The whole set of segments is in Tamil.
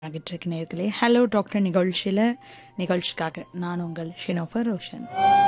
ஆகிட்டு இருக்கு நேர்களே ஹலோ டாக்டர் நிகழ்ச்சியில் நிகழ்ச்சிக்காக நான் உங்கள் ஷினோஃபர் ரோஷன்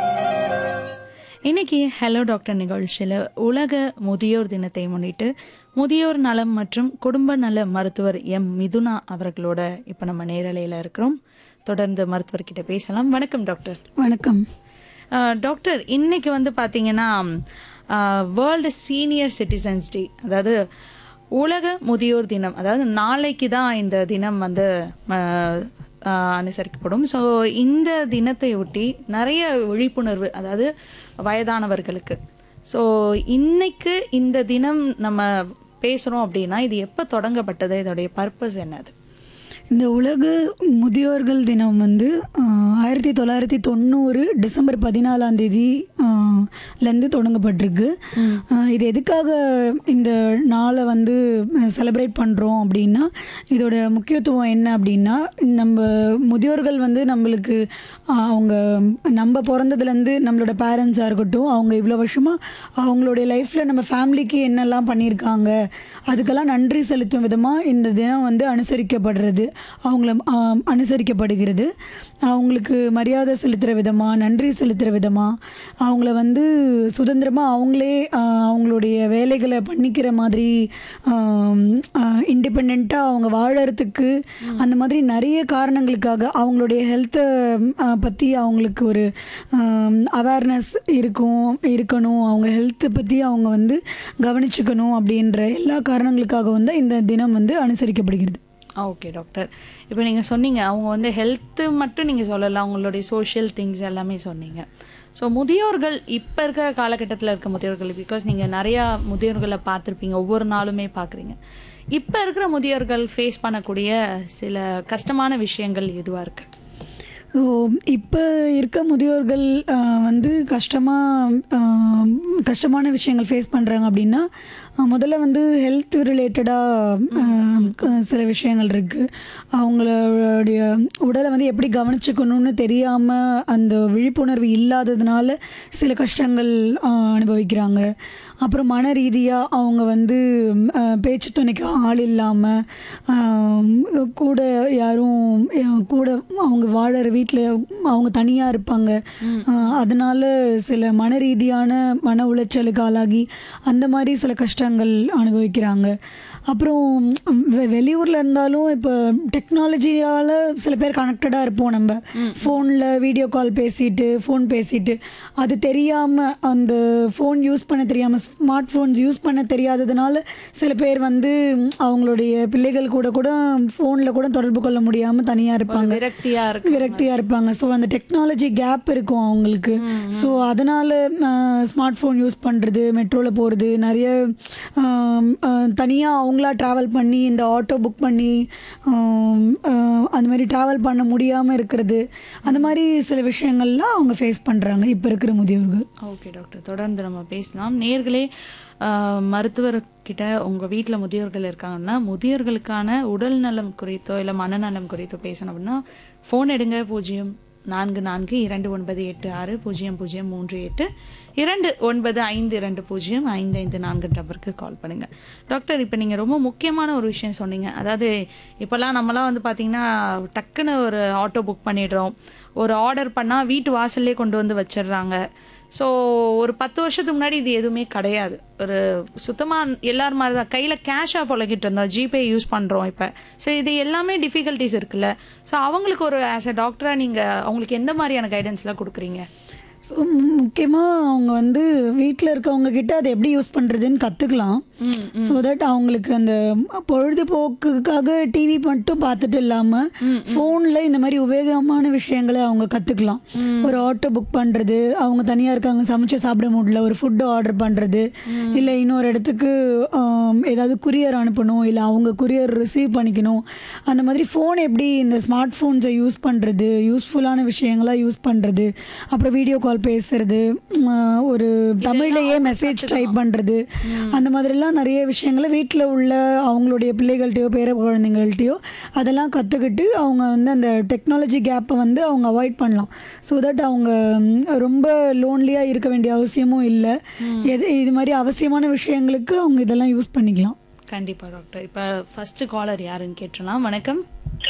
இன்னைக்கு ஹலோ டாக்டர் நிகழ்ச்சியில் உலக முதியோர் தினத்தை முன்னிட்டு முதியோர் நலம் மற்றும் குடும்ப நல மருத்துவர் எம் மிதுனா அவர்களோட இப்போ நம்ம நேரலையில் இருக்கிறோம் தொடர்ந்து மருத்துவர்கிட்ட பேசலாம் வணக்கம் டாக்டர் வணக்கம் அஹ், டாக்டர் இன்னைக்கு வந்து பார்த்தீங்கன்னா வேர்ல்டு சீனியர் சிட்டிசன்ஸ் டே அதாவது உலக முதியோர் தினம் அதாவது நாளைக்கு தான் இந்த தினம் வந்து அஹ், அஹ், அனுசரிக்கப்படும் ஸோ இந்த தினத்தை ஒட்டி நிறைய விழிப்புணர்வு அதாவது வயதானவர்களுக்கு ஸோ இன்னைக்கு இந்த தினம் நம்ம பேசுகிறோம் அப்படின்னா இது எப்போ தொடங்கப்பட்டது இதோடைய பர்பஸ் என்னது இந்த உலக முதியோர்கள் தினம் வந்து ஆஹ், ஆயிரத்தி தொள்ளாயிரத்தி தொண்ணூறு டிசம்பர் பதினாலாம் தேதி ஆஹ், லேருந்து தொடங்கப்பட்டிருக்கு ஆஹ், இது எதுக்காக இந்த நாளை வந்து செலிப்ரேட் பண்ணுறோம் அப்படின்னா இதோட முக்கியத்துவம் என்ன அப்படின்னா நம்ம முதியோர்கள் வந்து நம்மளுக்கு ஆஹ், அவங்க நம்ம பிறந்ததுலேருந்து நம்மளோட பேரண்ட்ஸாக இருக்கட்டும் அவங்க இவ்வளோ வருஷமாக அவங்களுடைய லைஃப்பில் நம்ம ஃபேமிலிக்கு என்னெல்லாம் பண்ணியிருக்காங்க அதுக்கெல்லாம் நன்றி செலுத்தும் விதமாக இந்த தினம் வந்து அனுசரிக்கப்படுறது அவங்கள ஆம், அனுசரிக்கப்படுகிறது அவங்களுக்கு மரியாதை செலுத்துகிற விதமாக நன்றி செலுத்துகிற விதமாக அவங்கள வந்து சுதந்திரமாக அவங்களே ஆ, அவங்களுடைய வேலைகளை பண்ணிக்கிற மாதிரி இண்டிபெண்ட்டாக அவங்க வாழறதுக்கு அந்த மாதிரி நிறைய காரணங்களுக்காக அவங்களுடைய ஹெல்த்தை பற்றி அவங்களுக்கு ஒரு அவேர்னஸ் இருக்கும் இருக்கணும் அவங்க ஹெல்த்தை பற்றி அவங்க வந்து கவனிச்சுக்கணும் அப்படின்ற எல்லா காரணங்களுக்காக வந்து இந்த தினம் வந்து அனுசரிக்கப்படுகிறது ஓகே டாக்டர் இப்போ நீங்கள் சொன்னீங்க அவங்க வந்து ஹெல்த்து மட்டும் நீங்கள் சொல்லலை அவங்களுடைய சோஷியல் திங்ஸ் எல்லாமே சொன்னீங்க ஸோ முதியோர்கள் இப்போ இருக்கிற காலகட்டத்தில் இருக்க முதியோர்கள் பிகாஸ் நீங்கள் நிறையா முதியோர்களை பார்த்துருப்பீங்க ஒவ்வொரு நாளுமே பார்க்குறீங்க இப்போ இருக்கிற முதியோர்கள் ஃபேஸ் பண்ணக்கூடிய சில கஷ்டமான விஷயங்கள் எதுவாக இருக்கு ஸோ இப்போ இருக்க முதியோர்கள் ஆஹ், வந்து கஷ்டமாக கஷ்டமான விஷயங்கள் ஃபேஸ் பண்ணுறாங்க அப்படின்னா ஆஹ், முதல்ல வந்து ஹெல்த் ரிலேட்டடாக சில விஷயங்கள் இருக்குது அவங்களுடைய உடலை வந்து எப்படி கவனிச்சுக்கணும்னு தெரியாமல் அந்த விழிப்புணர்வு இல்லாததுனால சில கஷ்டங்கள் ஆஹ், அனுபவிக்கிறாங்க அப்புறம் மன ரீதியாக அவங்க வந்து ஆஹ், பேச்சு துணைக்கு ஆள் இல்லாமல் கூட யாரும் ஆஹ், கூட அவங்க வாழற வீட்டில் அவங்க தனியாக இருப்பாங்க ஆஹ், அதனால சில மன ரீதியான மன உளைச்சலுக்கு ஆளாகி அந்த மாதிரி சில கஷ்டங்கள் அனுபவிக்கிறாங்க அப்புறம் வெ- வெளியூர்ல இருந்தாலும் இப்போ டெக்னாலஜியால் சில பேர் கனெக்டடாக இருப்போம் நம்ம ஃபோனில் வீடியோ கால் பேசிட்டு ஃபோன் பேசிட்டு அது தெரியாமல் அந்த ஃபோன் யூஸ் பண்ண தெரியாமல் ஸ்மார்ட் ஃபோன்ஸ் யூஸ் பண்ண தெரியாததுனால சில பேர் வந்து ம், அவங்களுடைய பிள்ளைகள் கூட கூட ஃபோனில் கூட தொடர்பு கொள்ள முடியாமல் தனியாக இருப்பாங்க விரக்தியாக இருக்கு விரக்தியாக இருப்பாங்க ஸோ அந்த டெக்னாலஜி கேப் இருக்கும் அவங்களுக்கு ஸோ அதனால் ஸ்மார்ட் ஃபோன் யூஸ் பண்ணுறது மெட்ரோவில் போகிறது நிறைய தனியாக அவங்களா ட்ராவல் பண்ணி இந்த ஆட்டோ புக் பண்ணி ஆம், ஆஹ், அந்த மாதிரி ட்ராவல் பண்ண முடியாமல் இருக்கிறது அந்த மாதிரி சில விஷயங்கள்லாம் அவங்க ஃபேஸ் பண்ணுறாங்க இப்போ இருக்கிற முதியோர்கள் ஓகே டாக்டர் தொடர்ந்து நம்ம பேசலாம் நேர்களே மருத்துவர்கிட்ட உங்கள் வீட்டில் முதியோர்கள் இருக்காங்கன்னா முதியோர்களுக்கான உடல் நலம் குறித்தோ இல்லை மனநலம் குறித்தோ பேசணும் அப்படின்னா ஃபோன் எடுங்க பூஜ்ஜியம் நான்கு நான்கு இரண்டு ஒன்பது எட்டு ஆறு பூஜ்ஜியம் பூஜ்ஜியம் மூன்று எட்டு இரண்டு ஒன்பது ஐந்து இரண்டு பூஜ்ஜியம் ஐந்து ஐந்து நான்கு நம்பருக்கு கால் பண்ணுங்க டாக்டர் இப்போ நீங்கள் ரொம்ப முக்கியமான ஒரு விஷயம் சொன்னீங்க அதாவது இப்போல்லாம் நம்மலாம் வந்து பார்த்தீங்கன்னா டக்குன்னு ஒரு ஆட்டோ புக் பண்ணிடுறோம் ஒரு ஆர்டர் பண்ணால் வீட்டு வாசல்லே கொண்டு வந்து வச்சிடுறாங்க ஸோ ஒரு பத்து வருஷத்துக்கு முன்னாடி இது எதுவுமே கிடையாது ஒரு சுத்தமாக எல்லார் மாதிரி தான் கையில் கேஷாக பழகிட்டு இருந்தோம் ஜிபே யூஸ் பண்ணுறோம் இப்போ ஸோ இது எல்லாமே டிஃபிகல்ட்டிஸ் இருக்குல்ல ஸோ அவங்களுக்கு ஒரு ஆஸ் அ டாக்டராக நீங்கள் அவங்களுக்கு எந்த மாதிரியான கைடன்ஸ்லாம் கொடுக்குறீங்க ஸோ முக்கியமாக அவங்க வந்து வீட்டில் இருக்கவங்க கிட்ட அதை எப்படி யூஸ் பண்ணுறதுன்னு கற்றுக்கலாம் ஸோ தட் அவங்களுக்கு அந்த பொழுதுபோக்குக்காக டிவி மட்டும் பார்த்துட்டு இல்லாமல் ஃபோனில் இந்த மாதிரி உபயோகமான விஷயங்களை அவங்க கற்றுக்கலாம் ஒரு ஆட்டோ புக் பண்ணுறது அவங்க தனியாக இருக்காங்க சமைச்சு சாப்பிட முடியல ஒரு ஃபுட்டு ஆர்டர் பண்ணுறது இல்லை இன்னொரு இடத்துக்கு ஆம், ஏதாவது குரியர் அனுப்பணும் இல்லை அவங்க குரியர் ரிசீவ் பண்ணிக்கணும் அந்த மாதிரி ஃபோன் எப்படி இந்த ஸ்மார்ட் ஃபோன்ஸை யூஸ் பண்ணுறது யூஸ்ஃபுல்லான விஷயங்களாக யூஸ் பண்ணுறது அப்புறம் வீடியோ கால் பேசுறது உம், ஒரு தமிழ்லையே மெசேஜ் டைப் பண்ணுறது அந்த மாதிரிலாம் நிறைய விஷயங்களை வீட்டில் உள்ள அவங்களுடைய பிள்ளைகள்கிட்டயோ பேர குழந்தைங்கள்ட்டையோ அதெல்லாம் கற்றுக்கிட்டு அவங்க வந்து அந்த டெக்னாலஜி கேப்பை வந்து அவங்க அவாய்ட் பண்ணலாம் ஸோ தட் அவங்க உம், ரொம்ப லோன்லியாக இருக்க வேண்டிய அவசியமும் இல்லை எது இது மாதிரி அவசியமான விஷயங்களுக்கு அவங்க இதெல்லாம் யூஸ் பண்ணிக்கலாம் கண்டிப்பாக டாக்டர் இப்போ ஃபர்ஸ்ட் காலர் யாருன்னு கேட்டுடலாம் வணக்கம்